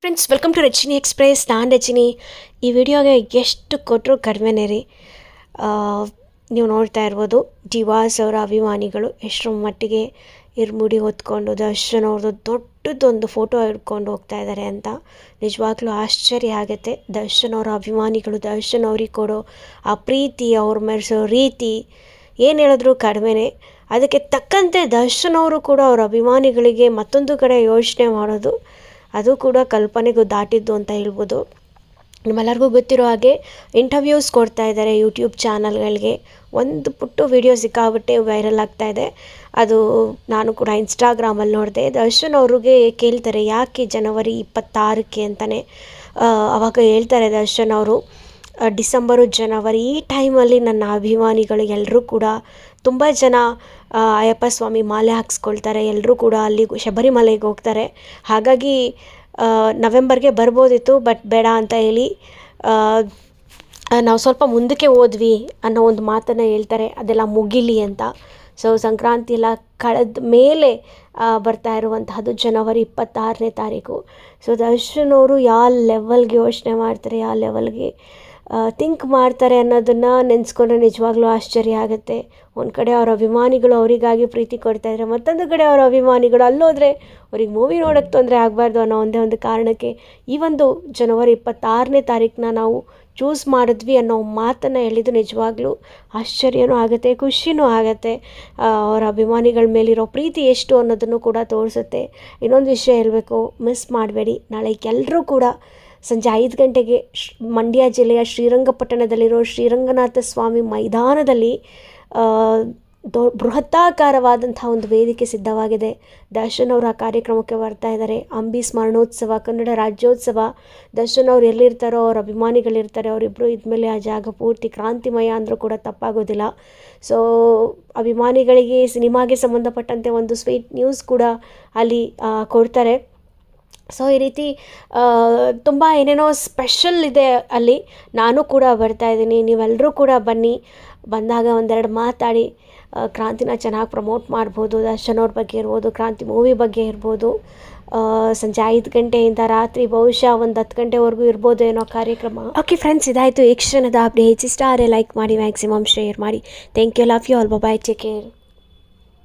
friends welcome to Rachini express ನಾನು ರಚಿನಿ ಈ ವಿಡಿಯೋಗೆ ಎಷ್ಟು ಕೊಟ್ಟರು ಕಡಿಮೆನೇ ರೀ ಆ, ನೀವು ನೋಡ್ತಾ ಇರ್ಬೋದು ಡಿವಾಸ್ ಅವರ ಅಭಿಮಾನಿಗಳು ಎಷ್ಟರ ಮಟ್ಟಿಗೆ ಇರ್ಮುಡಿ ಹೊತ್ಕೊಂಡು ದರ್ಶನ್ ಅವ್ರದ್ದು ದೊಡ್ಡದೊಂದು ಫೋಟೋ ಹಿಡ್ಕೊಂಡು ಹೋಗ್ತಾ ಇದ್ದಾರೆ ಅಂತ ನಿಜವಾಗ್ಲೂ ಆಶ್ಚರ್ಯ ಆಗುತ್ತೆ ದರ್ಶನ್ ಅವರ ಅಭಿಮಾನಿಗಳು ದರ್ಶನ್ ಅವ್ರಿಗೆ ಕೊಡೋ ಆ ಪ್ರೀತಿ ಅವ್ರು ಮೆರೆಸೋ ರೀತಿ ಏನು ಹೇಳಿದ್ರು ಕಡಿಮೆನೇ ಅದಕ್ಕೆ ತಕ್ಕಂತೆ ದರ್ಶನ್ ಅವರು ಕೂಡ ಅವ್ರ ಅಭಿಮಾನಿಗಳಿಗೆ ಮತ್ತೊಂದು ಕಡೆ ಯೋಚನೆ ಮಾಡೋದು ಅದು ಕೂಡ ಕಲ್ಪನೆಗೂ ದಾಟಿದ್ದು ಅಂತ ಹೇಳ್ಬೋದು ನಿಮ್ಮೆಲ್ಲರಿಗೂ ಗೊತ್ತಿರೋ ಹಾಗೆ ಇಂಟರ್ವ್ಯೂಸ್ ಕೊಡ್ತಾ ಇದ್ದಾರೆ ಯೂಟ್ಯೂಬ್ ಚಾನಲ್ಗಳಿಗೆ ಒಂದು ಪುಟ್ಟು ವಿಡಿಯೋ ಸಿಕ್ಕಾಬಿಟ್ಟೆ ವೈರಲ್ ಆಗ್ತಾ ಇದೆ ಅದು ನಾನು ಕೂಡ ಇನ್ಸ್ಟಾಗ್ರಾಮಲ್ಲಿ ನೋಡಿದೆ ದರ್ಶನ್ ಅವ್ರಿಗೆ ಕೇಳ್ತಾರೆ ಯಾಕೆ ಜನವರಿ ಇಪ್ಪತ್ತಾರಕ್ಕೆ ಅಂತಲೇ ಅವಾಗ ಹೇಳ್ತಾರೆ ದರ್ಶನ್ ಅವರು ಆ, ಡಿಸೆಂಬರು ಜನವರಿ ಈ ಟೈಮಲ್ಲಿ ನನ್ನ ಅಭಿಮಾನಿಗಳು ಎಲ್ಲರೂ ಕೂಡ ತುಂಬ ಜನ ಆ, ಅಯ್ಯಪ್ಪ ಸ್ವಾಮಿ ಮಾಲೆ ಹಾಕ್ಸ್ಕೊಳ್ತಾರೆ ಎಲ್ಲರೂ ಕೂಡ ಅಲ್ಲಿ ಶಬರಿಮಲೆಗೆ ಹೋಗ್ತಾರೆ ಹಾಗಾಗಿ ಆ, ನವೆಂಬರ್ಗೆ ಬರ್ಬೋದಿತ್ತು ಬಟ್ ಬೇಡ ಅಂತ ಹೇಳಿ ಆ, ಆ, ನಾವು ಸ್ವಲ್ಪ ಮುಂದಕ್ಕೆ ಹೋದ್ವಿ ಅನ್ನೋ ಒಂದು ಮಾತನ್ನು ಹೇಳ್ತಾರೆ ಅದೆಲ್ಲ ಮುಗಿಲಿ ಅಂತ ಸೊ ಸಂಕ್ರಾಂತಿ ಎಲ್ಲ ಕಳೆದ ಮೇಲೆ ಆ, ಬರ್ತಾ ಇರುವಂತಹದ್ದು ಜನವರಿ ಇಪ್ಪತ್ತಾರನೇ ತಾರೀಕು ಸೊ ದರ್ಶನ್ ಅವರು ಯಾವ ಲೆವೆಲ್ಗೆ ಯೋಚನೆ ಮಾಡ್ತಾರೆ ಯಾವ ಲೆವೆಲ್ಗೆ ಥಿಂಕ್ ಮಾಡ್ತಾರೆ ಅನ್ನೋದನ್ನು ನೆನೆಸ್ಕೊಂಡ್ರೆ ನಿಜವಾಗ್ಲೂ ಆಶ್ಚರ್ಯ ಆಗುತ್ತೆ ಒಂದು ಕಡೆ ಅವ್ರ ಅಭಿಮಾನಿಗಳು ಅವರಿಗಾಗಿ ಪ್ರೀತಿ ಕೊಡ್ತಾ ಇದ್ದಾರೆ ಮತ್ತೊಂದು ಕಡೆ ಅವರ ಅಭಿಮಾನಿಗಳು ಅಲ್ಲೋದ್ರೆ ಅವ್ರಿಗೆ ಮೂವಿ ನೋಡೋಕ್ಕೆ ತೊಂದರೆ ಆಗಬಾರ್ದು ಅನ್ನೋ ಒಂದೇ ಒಂದು ಕಾರಣಕ್ಕೆ ಈ ಒಂದು ಜನವರಿ ಇಪ್ಪತ್ತಾರನೇ ತಾರೀಕನ್ನ ನಾವು ಚೂಸ್ ಮಾಡಿದ್ವಿ ಅನ್ನೋ ಮಾತನ್ನು ಹೇಳಿದ್ದು ನಿಜವಾಗ್ಲೂ ಆಶ್ಚರ್ಯನೂ ಆಗುತ್ತೆ ಖುಷಿನೂ ಆಗುತ್ತೆ ಆ, ಅವರ ಅಭಿಮಾನಿಗಳ ಮೇಲಿರೋ ಪ್ರೀತಿ ಎಷ್ಟು ಅನ್ನೋದನ್ನು ಕೂಡ ತೋರಿಸುತ್ತೆ ಇನ್ನೊಂದು ವಿಷಯ ಹೇಳಬೇಕು ಮಿಸ್ ಮಾಡಬೇಡಿ ನಾಳೆ ಎಲ್ಲರೂ ಕೂಡ ಸಂಜೆ ಐದು ಗಂಟೆಗೆ ಶ್ ಮಂಡ್ಯ ಜಿಲ್ಲೆಯ ಶ್ರೀರಂಗಪಟ್ಟಣದಲ್ಲಿರೋ ಶ್ರೀರಂಗನಾಥ ಸ್ವಾಮಿ ಮೈದಾನದಲ್ಲಿ ಆ, ದೊ ಬೃಹತ್ತಾಕಾರವಾದಂಥ ಒಂದು ವೇದಿಕೆ ಸಿದ್ಧವಾಗಿದೆ ದರ್ಶನ್ ಅವರು ಆ ಕಾರ್ಯಕ್ರಮಕ್ಕೆ ಬರ್ತಾ ಇದ್ದಾರೆ ಅಂಬಿ ಸ್ಮರಣೋತ್ಸವ ಕನ್ನಡ ರಾಜ್ಯೋತ್ಸವ ದರ್ಶನ್ ಅವ್ರು ಎಲ್ಲಿರ್ತಾರೋ ಅವ್ರ ಅಭಿಮಾನಿಗಳಿರ್ತಾರೆ ಅವರಿಬ್ಬರು ಇದ್ಮೇಲೆ ಆ ಜಾಗ ಪೂರ್ತಿ ಕ್ರಾಂತಿಮಯ ಅಂದರೂ ಕೂಡ ತಪ್ಪಾಗೋದಿಲ್ಲ ಸೊ ಅಭಿಮಾನಿಗಳಿಗೆ ಸಿನಿಮಾಗೆ ಸಂಬಂಧಪಟ್ಟಂತೆ ಒಂದು ಸ್ವೀಟ್ ನ್ಯೂಸ್ ಕೂಡ ಅಲ್ಲಿ ಆ, ಕೊಡ್ತಾರೆ ಸೊ ಈ ರೀತಿ ತುಂಬ ಏನೇನೋ ಸ್ಪೆಷಲ್ ಇದೆ ಅಲ್ಲಿ ನಾನು ಕೂಡ ಬರ್ತಾ ಇದ್ದೀನಿ ನೀವೆಲ್ಲರೂ ಕೂಡ ಬನ್ನಿ ಬಂದಾಗ ಒಂದೆರಡು ಮಾತಾಡಿ ಆ, ಕ್ರಾಂತಿನ ಚೆನ್ನಾಗಿ ಪ್ರಮೋಟ್ ಮಾಡ್ಬೋದು ದರ್ಶನ್ ಅವ್ರ ಬಗ್ಗೆ ಇರ್ಬೋದು ಕ್ರಾಂತಿ ಮೂವಿ ಬಗ್ಗೆ ಇರ್ಬೋದು ಆ, ಸಂಜೆ ಐದು ಗಂಟೆಯಿಂದ ರಾತ್ರಿ ಬಹುಶಃ ಒಂದು ಹತ್ತು ಗಂಟೆವರೆಗೂ ಇರ್ಬೋದು ಏನೋ ಕಾರ್ಯಕ್ರಮ ಓಕೆ ಫ್ರೆಂಡ್ಸ್ ಇದಾಯಿತು ಈ ಕ್ಷಣದ ಅಪ್ಡೇಟ್ಸ್ ಇಷ್ಟ ಆದರೆ ಲೈಕ್ ಮಾಡಿ ಮ್ಯಾಕ್ಸಿಮಮ್ ಶೇರ್ ಮಾಡಿ thank you love you all bye take care